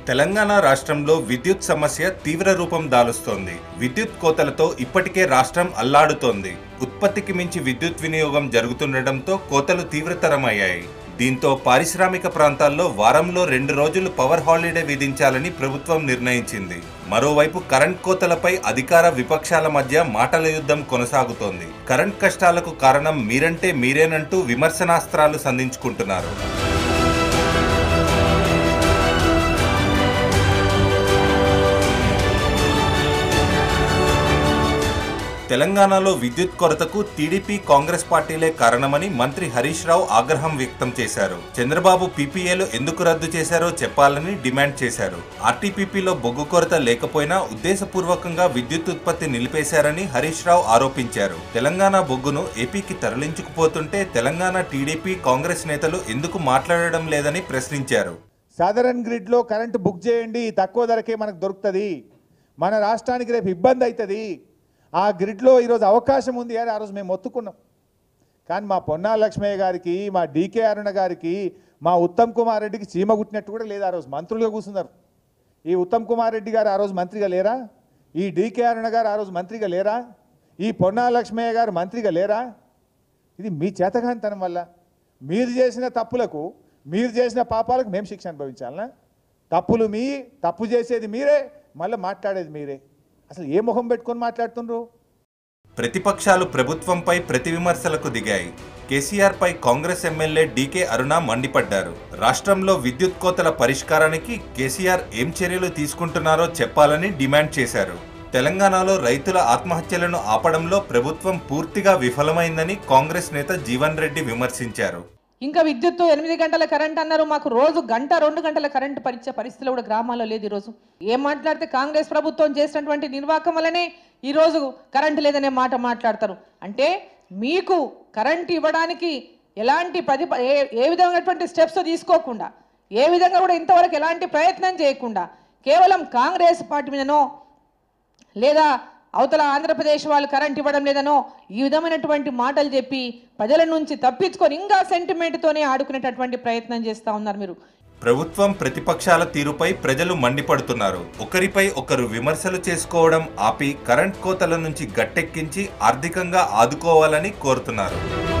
తెలంగాణ రాష్ట్రంలో విద్యుత్ సమస్య తీవ్ర రూపం దాలుస్తోంది విద్యుత్ కోతలతో ఇప్పటికే రాష్ట్రం అల్లాడుతోంది ఉత్పత్తికి మించి విద్యుత్ వినియోగం జరుగుతుండటంతో కోతలు తీవ్రతరమయ్యాయి దీంతో పారిశ్రామిక ప్రాంతాల్లో వారంలో రెండు రోజులు పవర్ హాలిడే విధించాలని ప్రభుత్వం నిర్ణయించింది మరోవైపు కరెంట్ కోతలపై అధికార విపక్షాల మధ్య మాటల యుద్ధం కొనసాగుతోంది కరెంట్ కష్టాలకు కారణం మీరంటే మీరేనంటూ విమర్శనాస్త్రాలు సంధించుకుంటున్నారు తెలంగాణలో విద్యుత్ కొరతకు టీడీపీ కాంగ్రెస్ పార్టీలే కారణమని మంత్రి హరీష్ రావు ఆగ్రహం వ్యక్తం చేశారు చంద్రబాబు పీపీఏలు ఎందుకు రద్దు చేశారో చెప్పాలని డిమాండ్ చేశారు ఆర్టీపీపీలో బొగ్గు కొరత లేకపోయినా ఉద్దేశపూర్వకంగా విద్యుత్ ఉత్పత్తి నిలిపేశారని హరీష్ రావు ఆరోపించారు తెలంగాణ బొగ్గును ఏపీకి తరలించుకుపోతుంటే తెలంగాణ టీడీపీ కాంగ్రెస్ నేతలు ఎందుకు మాట్లాడడం లేదని ప్రశ్నించారు సాధారణ గ్రిడ్లో కరెంటు బుక్ చేయండి తక్కువ ధరకే మనకు దొరుకుతుంది మన రాష్ట్రానికి రేపు ఇబ్బంది అవుతుంది ఆ గ్రిడ్లో ఈరోజు అవకాశం ఉంది అని ఆ రోజు మేము ఒత్తుకున్నాం కానీ మా పొన్నాల లక్ష్మయ్య గారికి మా డీకే అరుణ గారికి మా ఉత్తమ్ కుమార్ రెడ్డికి చీమ కుట్టినట్టు కూడా లేదు ఆ రోజు మంత్రులుగా కూర్చున్నారు ఈ ఉత్తమ్ కుమార్ రెడ్డి గారు ఆ రోజు మంత్రిగా లేరా ఈ డీకే అరుణ గారు ఆ రోజు మంత్రిగా లేరా ఈ పొన్నాల లక్ష్మయ్య గారు మంత్రిగా లేరా ఇది మీ చేతగానితనం వల్ల మీరు చేసిన తప్పులకు మీరు చేసిన పాపాలకు మేము శిక్ష అనుభవించాలనా తప్పులు మీ తప్పు చేసేది మీరే మళ్ళీ మాట్లాడేది మీరే అసలు ఏ ముఖం పెట్టుకొని మాట్లాడుతుండ్రు ప్రతిపక్షాలు ప్రభుత్వంపై ప్రతి విమర్శలకు దిగాయి కేసీఆర్ పై కాంగ్రెస్ ఎమ్మెల్యే డీకే అరుణ మండిపడ్డారు రాష్ట్రంలో విద్యుత్ కోతల పరిష్కారానికి కేసీఆర్ ఏం చర్యలు తీసుకుంటున్నారో చెప్పాలని డిమాండ్ చేశారు తెలంగాణలో రైతుల ఆత్మహత్యలను ఆపడంలో ప్రభుత్వం పూర్తిగా విఫలమైందని కాంగ్రెస్ నేత జీవన్ రెడ్డి విమర్శించారు ఇంకా విద్యుత్తు ఎనిమిది గంటల కరెంట్ అన్నారు మాకు రోజు గంట రెండు గంటల కరెంట్ పరిచే పరిస్థితులు కూడా గ్రామాల్లో లేదు ఈరోజు ఏం మాట్లాడితే కాంగ్రెస్ ప్రభుత్వం చేసినటువంటి నిర్వాహకం వల్లనే ఈరోజు కరెంటు లేదనే మాట మాట్లాడతారు అంటే మీకు కరెంట్ ఇవ్వడానికి ఎలాంటి ప్రతి ఏ ఏ విధమైనటువంటి స్టెప్స్ తీసుకోకుండా ఏ విధంగా కూడా ఇంతవరకు ఎలాంటి ప్రయత్నం చేయకుండా కేవలం కాంగ్రెస్ పార్టీ మీదనో లేదా అవతల ఆంధ్రప్రదేశ్ వాళ్ళు కరెంట్ ఇవ్వడం లేదనో ఈ విధమైనటువంటి మాటలు చెప్పి ప్రజల నుంచి తప్పించుకొని ఇంకా సెంటిమెంట్తోనే ఆడుకునేటటువంటి ప్రయత్నం చేస్తూ ఉన్నారు మీరు ప్రభుత్వం ప్రతిపక్షాల తీరుపై ప్రజలు మండిపడుతున్నారు ఒకరిపై ఒకరు విమర్శలు చేసుకోవడం ఆపి కరెంట్ కోతల నుంచి గట్టెక్కించి ఆర్థికంగా ఆదుకోవాలని కోరుతున్నారు